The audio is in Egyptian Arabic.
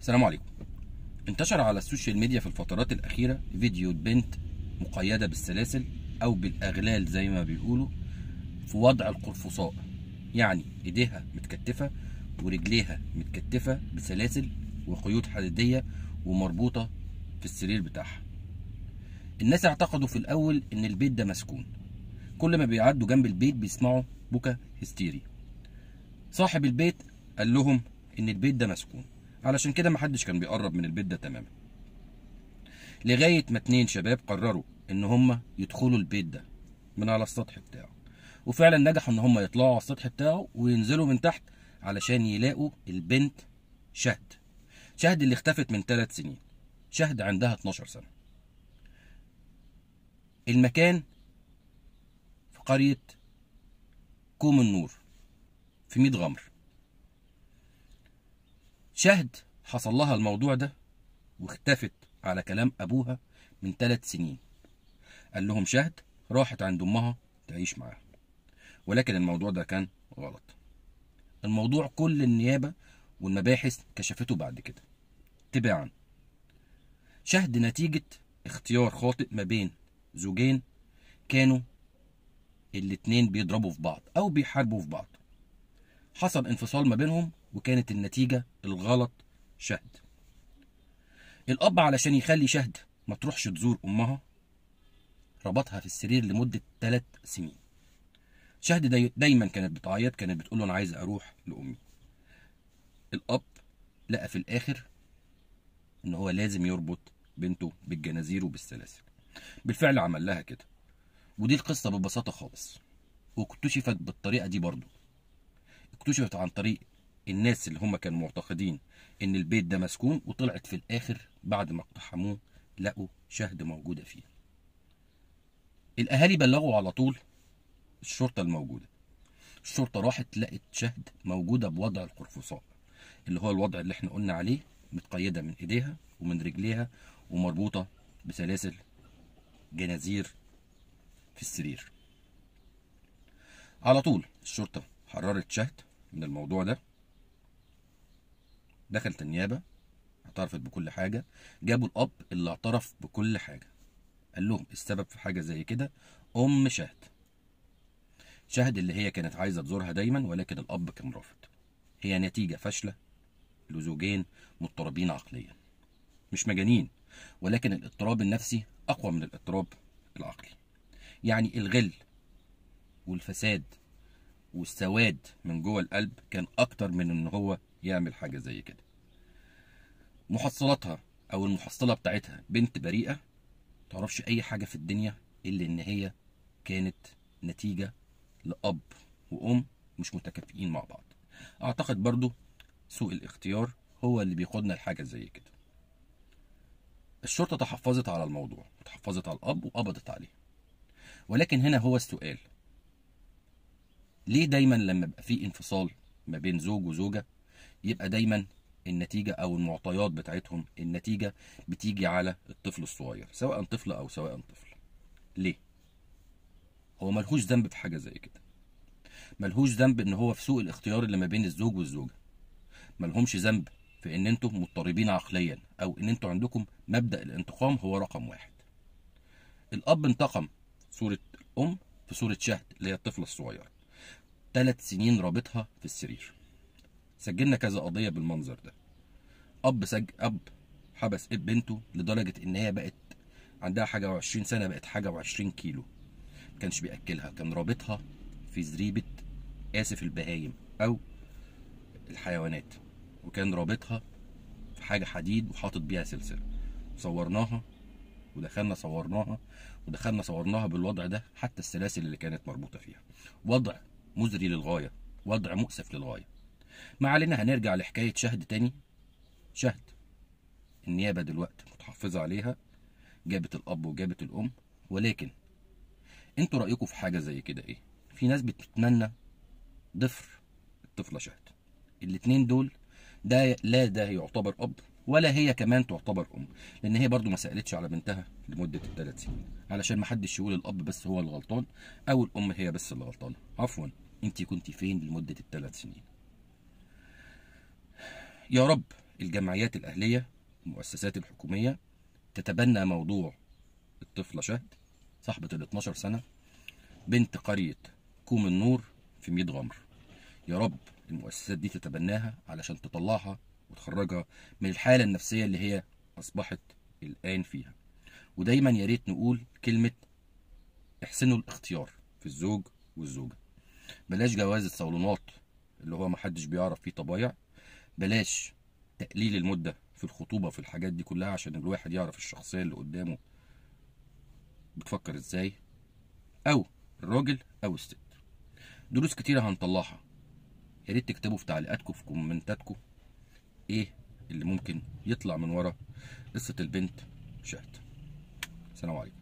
السلام عليكم انتشر على السوشيال ميديا في الفترات الأخيرة فيديو بنت مقيدة بالسلاسل أو بالأغلال زي ما بيقولوا في وضع القرفصاء يعني إيديها متكتفة ورجليها متكتفة بسلاسل وقيود حديدية ومربوطة في السرير بتاعها الناس اعتقدوا في الأول إن البيت ده مسكون كل ما بيعدوا جنب البيت بيسمعوا بكا هستيري صاحب البيت قال لهم إن البيت ده مسكون علشان كده محدش كان بيقرب من البيت ده تماما لغاية ما اتنين شباب قرروا ان هما يدخلوا البيت ده من على السطح بتاعه وفعلا نجحوا ان هما يطلعوا على السطح بتاعه وينزلوا من تحت علشان يلاقوا البنت شهد شهد اللي اختفت من ثلاث سنين شهد عندها 12 سنة المكان في قرية كوم النور في ميت غمر شهد حصل لها الموضوع ده واختفت على كلام ابوها من ثلاث سنين قال لهم شهد راحت عند امها تعيش معاها ولكن الموضوع ده كان غلط الموضوع كل النيابة والمباحث كشفته بعد كده تباعا شهد نتيجة اختيار خاطئ ما بين زوجين كانوا الاتنين بيضربوا في بعض او بيحاربوا في بعض حصل انفصال ما بينهم وكانت النتيجة الغلط شهد الأب علشان يخلي شهد ما تروحش تزور أمها ربطها في السرير لمدة ثلاث سنين شهد داي دايما كانت بتعيط كانت بتقول له أنا عايزة أروح لأمي الأب لقى في الآخر إن هو لازم يربط بنته بالجنازير وبالسلاسل بالفعل عمل لها كده ودي القصة ببساطة خالص واكتشفت بالطريقة دي برضو اكتشفت عن طريق الناس اللي هم كانوا معتقدين ان البيت ده مسكون وطلعت في الاخر بعد ما اقتحموه لقوا شهد موجوده فيه الاهالي بلغوا على طول الشرطه الموجوده الشرطه راحت لقت شهد موجوده بوضع القرفصاء اللي هو الوضع اللي احنا قلنا عليه متقيده من ايديها ومن رجليها ومربوطه بسلاسل جنازير في السرير على طول الشرطه حررت شهد من الموضوع ده دخلت النيابة اعترفت بكل حاجة جابوا الأب اللي اعترف بكل حاجة قال لهم السبب في حاجة زي كده أم شهد شهد اللي هي كانت عايزة تزورها دايما ولكن الأب كان رافض هي نتيجة فاشلة لزوجين مضطربين عقليا مش مجانين ولكن الاضطراب النفسي أقوى من الاضطراب العقلي يعني الغل والفساد والسواد من جوه القلب كان أكتر من إن هو يعمل حاجة زي كده محصلاتها او المحصلة بتاعتها بنت بريئة تعرفش اي حاجة في الدنيا الا ان هي كانت نتيجة لأب وأم مش متكافئين مع بعض اعتقد برضو سوء الاختيار هو اللي بيقودنا لحاجة زي كده الشرطة تحفظت على الموضوع وتحفظت على الأب وقبضت عليه ولكن هنا هو السؤال ليه دايما لما يبقى في انفصال ما بين زوج وزوجة يبقى دايما النتيجة أو المعطيات بتاعتهم النتيجة بتيجي على الطفل الصغير سواء طفل أو سواء طفل ليه؟ هو ملهوش ذنب في حاجة زي كده ملهوش ذنب إن هو في سوء الاختيار اللي ما بين الزوج والزوجة ملهمش ذنب في إن أنتم مضطربين عقليا أو إن أنتم عندكم مبدأ الانتقام هو رقم واحد الأب انتقم صورة الأم في صورة شهد اللي هي الطفلة الصغيرة ثلاث سنين رابطها في السرير سجلنا كذا قضية بالمنظر ده أب سج أب حبس اب بنته لدرجة إن هي بقت عندها حاجة وعشرين سنة بقت حاجة وعشرين كيلو مكانش بيأكلها كان رابطها في زريبة آسف البهايم أو الحيوانات وكان رابطها في حاجة حديد وحاطط بيها سلسلة صورناها ودخلنا صورناها ودخلنا صورناها بالوضع ده حتى السلاسل اللي كانت مربوطة فيها وضع مزري للغاية وضع مؤسف للغاية ما علينا هنرجع لحكاية شهد تاني شهد النيابة دلوقتي متحفظة عليها جابت الأب وجابت الأم ولكن انتوا رأيكم في حاجة زي كده ايه في ناس بتتمنى ضفر الطفلة شهد الاتنين دول ده لا ده يعتبر أب ولا هي كمان تعتبر أم لأن هي برضو ما سألتش على بنتها لمدة الثلاث سنين علشان ما حدش يقول الأب بس هو اللي غلطان أو الأم هي بس اللي غلطانة عفوا انت كنت فين لمدة الثلاث سنين يا رب الجمعيات الاهليه المؤسسات الحكوميه تتبنى موضوع الطفله شهد صاحبه ال 12 سنه بنت قريه كوم النور في ميت غمر يا رب المؤسسات دي تتبناها علشان تطلعها وتخرجها من الحاله النفسيه اللي هي اصبحت الان فيها ودايما يا ريت نقول كلمه احسنوا الاختيار في الزوج والزوجه بلاش جواز الصالونات اللي هو محدش بيعرف فيه طبايع بلاش تقليل المده في الخطوبه في الحاجات دي كلها عشان الواحد يعرف الشخصيه اللي قدامه بتفكر ازاي او الراجل او الست دروس كتيره هنطلعها يا ريت تكتبوا في تعليقاتكم في كومنتاتكم ايه اللي ممكن يطلع من ورا قصه البنت شهد السلام عليكم